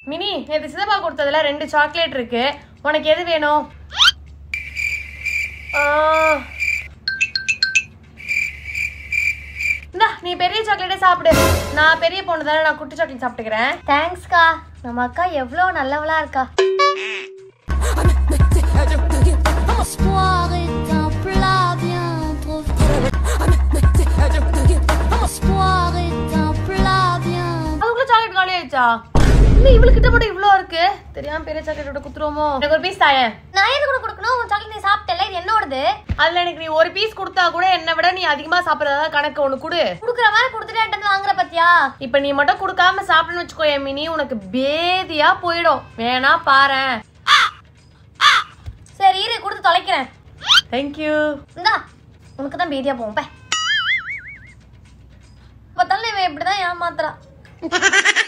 Mini நேற்று சிதப்பா கொடுத்ததுல ரெண்டு சாக்லேட் இருக்கு உனக்கு எது வேணும் ஆ. இந்தா நீ பெரிய சாக்லேட்டே சாப்பிடு நான் பெரிய பொண்ணு தானே நான் குட்டி சாக்லேட் சாப்பிட்டுக்கிறேன் தேங்க்ஸ்க்கா நம்ம அக்கா எவ்வளோ நல்லவளா இருக்கா Espoir est un plat bien trop Espoir est un plat bien அதுக்குள்ள சாக்லேட் காலி ஆயிடுச்சா இன்னும் இவளுக்கிட்ட மட்டும் இவ்ளோ இருக்கு தெரியாம பெரிய சாக்லேட்டோட குத்துருவோமோ எனக்கு ஒரு பீஸ் தாயேன் நான் எது கூட கொடுக்கணும் உன் சாக்லேட் நீ சாப்பிட்டல இது என்னோடது அதுல எனக்கு நீ ஒரு பீஸ் கொடுத்தா கூட என்னை விட நீ அதிகமா சாப்பிடறதா கணக்கு ஒண்ணு கொடு கொடுக்குற மாதிரி கொடுத்துட்டு என்கிட்ட இருந்து வாங்குற பத்தியா இப்ப நீ மட்டும் கொடுக்காம சாப்பிடணும்னு வச்சுக்கோ என் மினி உனக்கு பேதியா போயிடும் வேணா பாரேன் சரி இரு கொடுத்து தொலைக்கிறேன் தேங்க்யூ இந்தா உனக்கு தான் பீதியா போவோம் பே பார்த்தாலும் இவன் இப்படிதான் ஏமாத்துறா